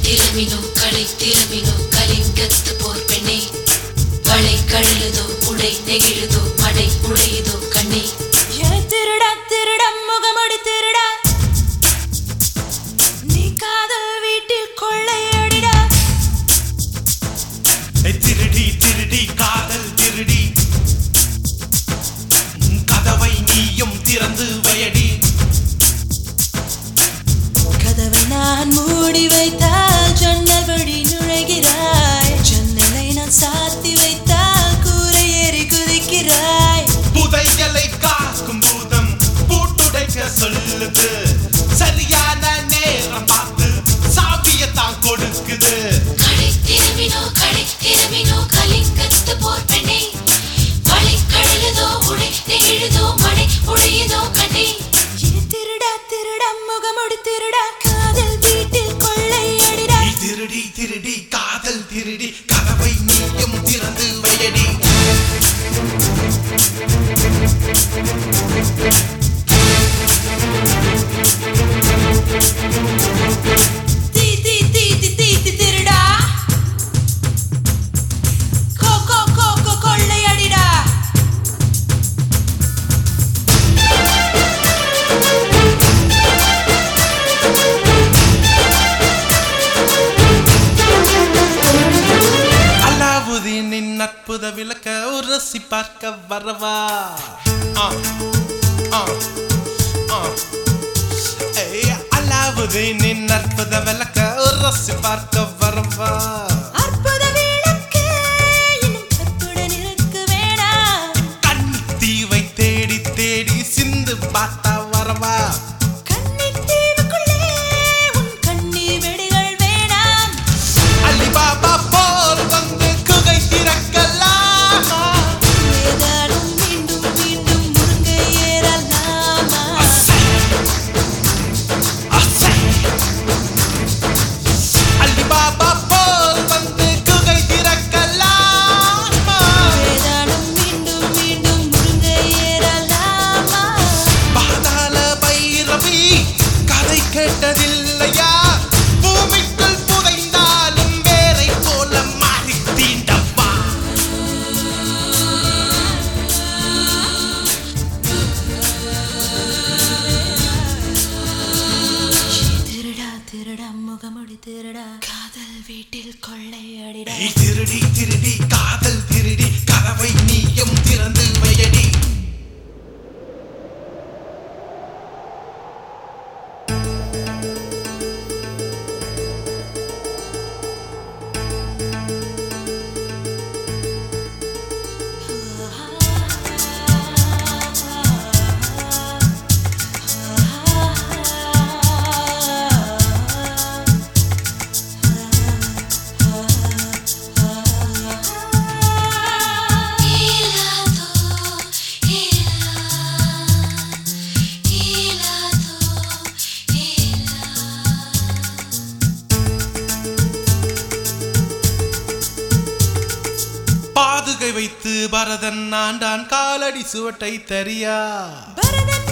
திறமினோ கடை திறமினோ கலிங்கத்து போர் பெண்ணே வளை கழலுதோ உடை நெகிழுதோ மடை உடையுதோ கண்ணே ஏ திருடா திருடா முகமுடி திருடா நீ காதல் வீட்டில் கொள்ளையடிடா ஏய், திருடி திருடி காதல் திருடி உன் கதவை நீயும் திறந்து வயடி கதவை நான் மூடி வைத்தால் ஜன்னல் வழி நுழைகிறாய் ஜன்னலை நான் சாத்தி வைத்தால் கூரை ஏறி குதிக்கிறாய் புதையலை காக்கும் பூதம் பூட்டுடைக்க சொல்லுது சரியான நேரம் பார்த்து சாவியத்தான் கொடுக்குது கடை திறமினோ கடை திறமினோ கலிங்கத்து போர் பெண்ணே வளை கழலுதோ உடை நெகிழுதோ மடை உடையுதோ கண்ணே ஏ திருடா திருடா முகமுடி திருடா காதல் வீட்டில் கொள்ளையடிடா நீ திருடி திருடி காதல் திருடி கதவை நீயும் திறந்து வயடி தீ தீ தீ தீ தீ தீ திருடா கோ கோ கோ கோ கொள்ளையடிடா அலாவுதீனின் அற்புத விளக்க உரசி பார்க்க வரவா ஆ, ஆ, ஆ. ஏய், அலாவுதீனின் அற்புத விளக்க உரசி பார்க்க வரவா அற்புத விளக்கு இன்னும் கற்புடன் இருக்க வேணாம் கண்ணி தீவை தேடி தேடி சிந்து பார்த்தா வரவா கண்ணின் தீவுக்குள்ளே உன் கண்ணீர் வெடிகள் வேணாம் அலிபாபா போல் வந்து குகை திறக்கலாமா ஏதாலும் மீண்டும் மீண்டும் முருங்கை ஏறலாமா அசை, அசை. அலிபாபா போல் வந்து குகை திறக்கலாமா ஏதாலும் மீண்டும் மீண்டும் முருங்கை ஏறலாமா பாதாள பைரவி கதை கேட்டதில்லையா பூமிக்குள் புதைந்தாலும் வேரை போல மாறி தீண்டவா திருடா திருடா முகமுடி திருடா காதல் வீட்டில் கொள்ளையடிடா நீ திருடி திருடி காதல் திருடி கதவை நீயும் திறந்து வையடி இலாதோ இலா இலாதோ இலா பாதுகை வைத்து பரதன் ஆண்டான் காலடி சுவட்டை தரியா பரதன்